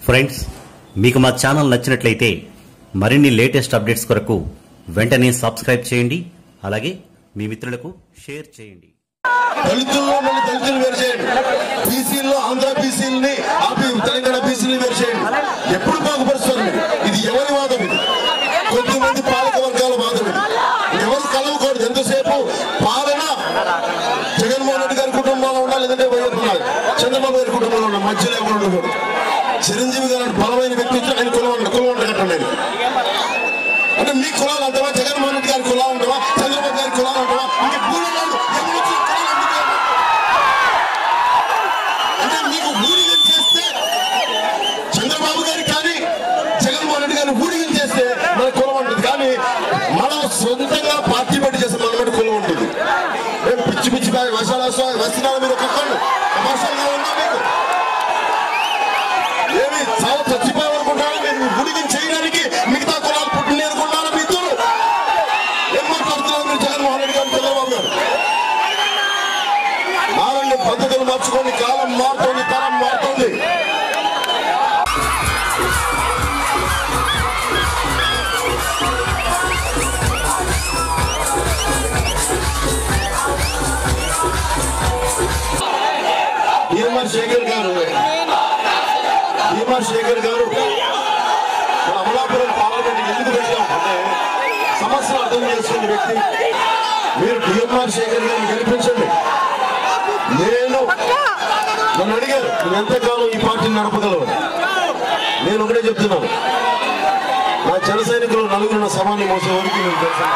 Friends మీకు మా channel నచ్చినట్లయితే మరిన్ని లేటెస్ట్ అప్డేట్స్ కొరకు వెంటనే సబ్స్క్రైబ్ చేయండి అలాగే మీ మిత్రులకు షేర్ చేయండి దళితుల్లో మళ్ళీ దళితులు వేరు చేయండి బీసీల్లో ఆంధ్ర బీసీలని ఆపి తెలంగాణ బీసీలని వేరు చేయండి ఎప్పుడు బాగుపరుస్తారు మీరు ఇది ఎవరి వాదం ఇది కొద్దిమంది పాలక వర్గాల వాదం ఇది ఎవరు కలవకూడదు ఎంతసేపు పాలన జగన్మోహన్ రెడ్డి గారి కుటుంబంలో ఉండాలి లేదంటే వైఎస్ ఉండాలి చంద్రబాబు గారి కుటుంబంలో ఉండాలి మధ్య లేకుండా ఉండకూడదు చిరంజీవి గారు అంటే బలమైన వ్యక్తి వచ్చి ఆయన కులం ఉండ కులం ఉండకట్టండి అంటే మీ కులాలు అంటవా జగన్మోహన్ రెడ్డి గారి కులాలు అంటవా చంద్రబాబు గారి కులాలు అంటవా ఇంక భూమిలో ఎవరు వచ్చి కులాలు ఎందుకు? అంటే మీకు ఊరిగం చేస్తే చంద్రబాబు గారి కానీ జగన్మోహన్ రెడ్డి గారిని ఊరిగం చేస్తే మన కులం ఉంటుంది కానీ మనం సొంతంగా పార్టీ పెట్టి చేస్తే మన మీద కులం ఉంటుంది ఏం పిచ్చి పిచ్చి వసాల వస్తున్నారా మీరు ఒక్కొక్కళ్ళు తమాషాలుగా ఉందా మీకు ఏమి చాలా చచ్చిపోవాలనుకుంటారా మీరు ఊరిగం చేయడానికి మిగతా కులాలు పుట్టింది అనుకుంటారా మీతో ఏం మాట్లాడుతున్నారు మీరు జగన్మోహన్ రెడ్డి గారు చంద్రబాబు గారు మారండి పద్ధతులు మార్చుకోండి కాలం మారుతోంది తరం మారుతోంది ఈఎంఆర్ శేఖర్ గారు ఈఎంఆర్ శేఖర్ గారు మన అమలాపురం పార్లమెంట్ ఎందుకు పెట్టాం అంటే సమస్యలు అర్థం చేసుకునే వ్యక్తి మీరు డిఎంఆర్ శేఖర్ గారిని గెలిపించండి నేను నన్ను అడిగారు నువ్వు ఎంతకాలం ఈ పార్టీని నడపగలవు నేను ఒకటే చెప్తున్నాను నా జన సైనికులు నలుగురు నా సమాన్ని మోసే వరకు నేను తెలుసు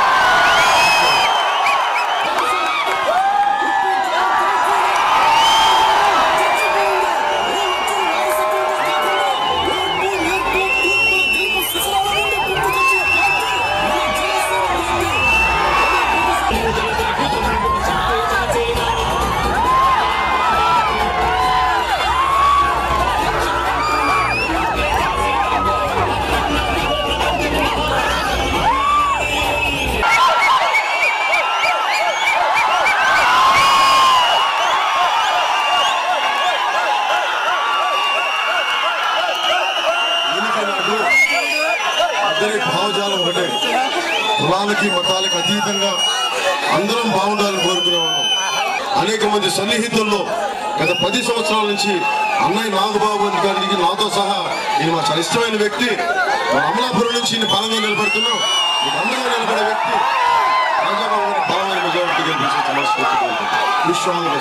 ఈయనకి నాకు ఇద్దరి భావజాలం ఒకటే కులాలకి మతాలకి అతీతంగా అందరం బాగుండాలని కోరుకునేవాళ్ళం అనేక మంది సన్నిహితుల్లో గత పది సంవత్సరాల నుంచి అన్నయ్య నాగబాబు గారికి నాతో సహా ఈయన మా చాలా ఇష్టమైన వ్యక్తి మా అమలాపురం నుంచి ఈయన బలంగా నిలబడుతున్నాం మీకు అందంగా నిలబడే వ్యక్తి రాజాబాబు గారి బలమైన మెజారిటీ గెలిపించే మనస్ఫూర్తి విశ్వాసం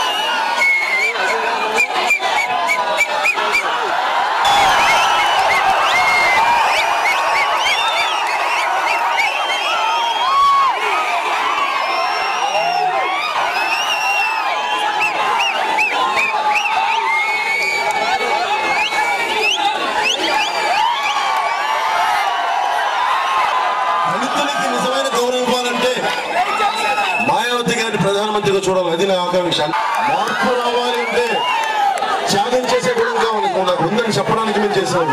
దళితులకి నిజమైన గౌరవం ఇవ్వాలంటే మాయావతి గారిని ప్రధానమంత్రిగా చూడాలి అది నా ఆకాంక్ష మార్పు రావాలి అంటే త్యాగం చేసే గుణం కావాలి నాకు ఉందని చెప్పడానికి మేము చేసాము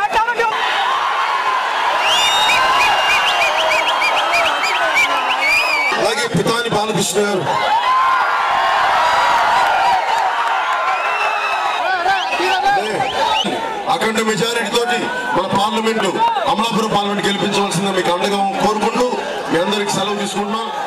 అలాగే పితాని బాలకృష్ణ గారు అఖండ మెజారిటీ తోటి మన పార్లమెంట్ అమలాపురం పార్లమెంట్ గెలిపించవలసిందే మీకు అండగా కోరుకుంటూ మీ అందరికి సెలవు తీసుకుంటున్నాం